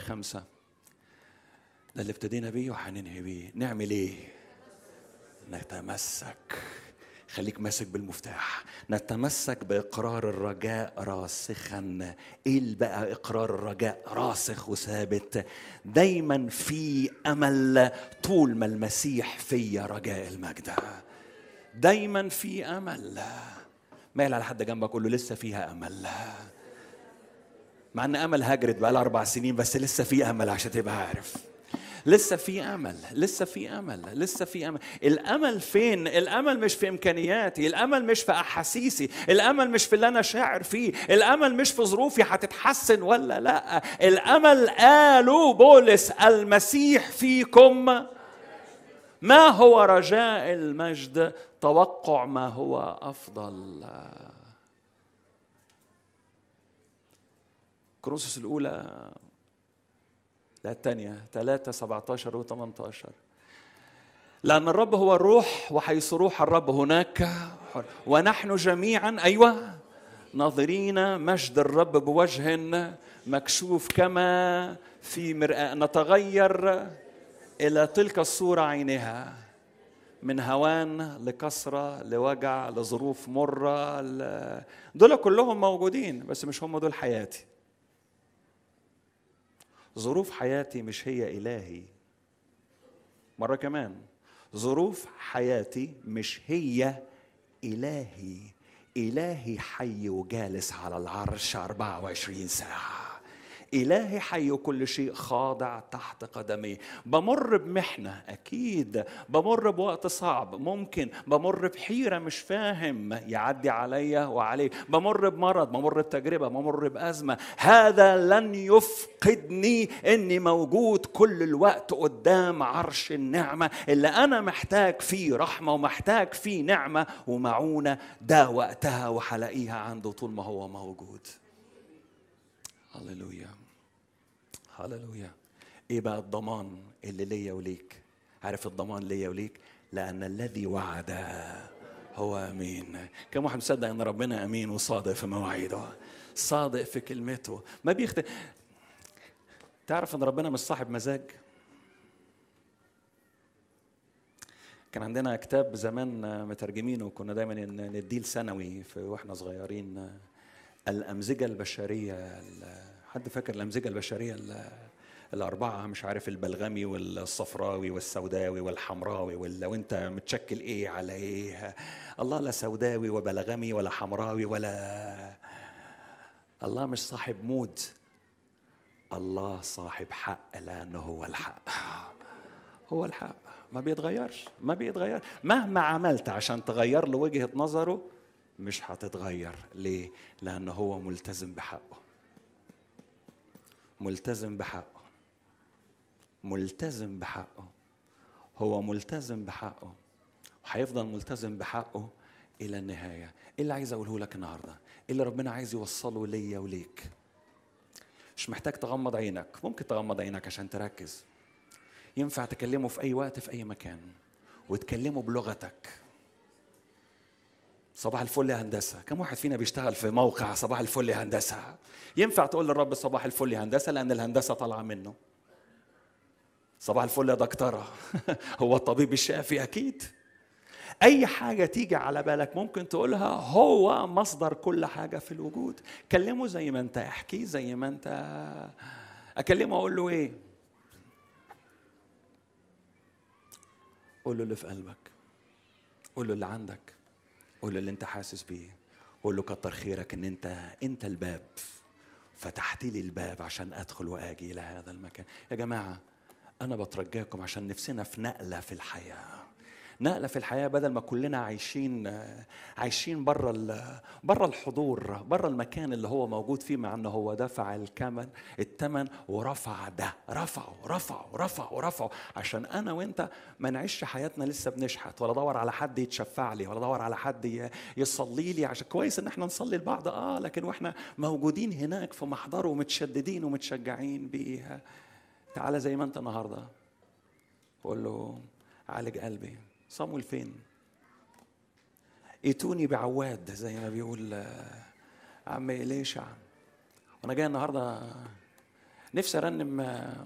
خمسة ده اللي ابتدينا بيه وهننهي بيه نعمل ايه نتمسك خليك ماسك بالمفتاح نتمسك باقرار الرجاء راسخا ايه بقى اقرار الرجاء راسخ وثابت دايما في امل طول ما المسيح فيا رجاء المجد دايما في امل مايل على حد جنبك قول له لسه فيها امل مع ان امل هجرت بقى لها اربع سنين بس لسه في امل عشان تبقى عارف لسه في امل لسه في امل لسه في امل الامل فين الامل مش في امكانياتي الامل مش في احاسيسي الامل مش في اللي انا شاعر فيه الامل مش في ظروفي هتتحسن ولا لا الامل قالوا بولس المسيح فيكم ما هو رجاء المجد توقع ما هو افضل كروسوس الاولى لا الثانية 3 17 و 18 لأن الرب هو الروح وحيث روح الرب هناك حر. ونحن جميعا أيوة ناظرين مجد الرب بوجه مكشوف كما في مرآة نتغير إلى تلك الصورة عينها من هوان لكسرة لوجع لظروف مرة ل... دول كلهم موجودين بس مش هم دول حياتي ظروف حياتي مش هي إلهي مرة كمان ظروف حياتي مش هي إلهي إلهي حي وجالس على العرش 24 ساعة إلهي حي كل شيء خاضع تحت قدميه بمر بمحنة أكيد بمر بوقت صعب ممكن بمر بحيرة مش فاهم يعدي عليا وعليه بمر بمرض بمر بتجربة بمر بأزمة هذا لن يفقدني أني موجود كل الوقت قدام عرش النعمة اللي أنا محتاج فيه رحمة ومحتاج فيه نعمة ومعونة ده وقتها وحلاقيها عنده طول ما هو موجود هللويا هللويا ايه بقى الضمان اللي ليا وليك عارف الضمان ليا وليك لان الذي وعد هو امين كم واحد مصدق ان ربنا امين وصادق في مواعيده صادق في كلمته ما بيخت تعرف ان ربنا مش صاحب مزاج كان عندنا كتاب زمان مترجمينه وكنا دايما نديه لثانوي في واحنا صغيرين الأمزجة البشرية حد فاكر الأمزجة البشرية الأربعة مش عارف البلغمي والصفراوي والسوداوي والحمراوي ولا وأنت متشكل إيه على إيه الله لا سوداوي وبلغمي ولا حمراوي ولا الله مش صاحب مود الله صاحب حق لأنه هو الحق هو الحق ما بيتغيرش ما بيتغير مهما عملت عشان تغير له وجهة نظره مش هتتغير ليه لأنه هو ملتزم بحقه ملتزم بحقه ملتزم بحقه هو ملتزم بحقه وهيفضل ملتزم بحقه إلى النهاية إيه اللي عايز أقوله لك النهاردة إيه اللي ربنا عايز يوصله ليا وليك مش محتاج تغمض عينك ممكن تغمض عينك عشان تركز ينفع تكلمه في أي وقت في أي مكان وتكلمه بلغتك صباح الفل يا هندسة كم واحد فينا بيشتغل في موقع صباح الفل يا هندسة ينفع تقول للرب صباح الفل يا هندسة لأن الهندسة طالعة منه صباح الفل يا دكتورة هو الطبيب الشافي أكيد أي حاجة تيجي على بالك ممكن تقولها هو مصدر كل حاجة في الوجود كلمه زي ما أنت احكي زي ما أنت أكلمه أقول له إيه قول له اللي في قلبك قول له اللي عندك قول له اللي انت حاسس بيه قول له كتر خيرك ان انت انت الباب فتحت لي الباب عشان ادخل واجي الى هذا المكان يا جماعه انا بترجاكم عشان نفسنا في نقله في الحياه نقله في الحياه بدل ما كلنا عايشين عايشين بره بره الحضور بره المكان اللي هو موجود فيه مع انه هو دفع الكمن الثمن ورفع ده رفعه رفعه رفعه رفعه عشان انا وانت ما نعيش حياتنا لسه بنشحت ولا ادور على حد يتشفع لي ولا ادور على حد يصلي لي عشان كويس ان احنا نصلي لبعض اه لكن واحنا موجودين هناك في محضره ومتشددين ومتشجعين بيها تعالى زي ما انت النهارده قول له عالج قلبي صامويل فين ائتوني بعواد زي ما بيقول عم إليشع وانا جاي النهارده نفسي ارنم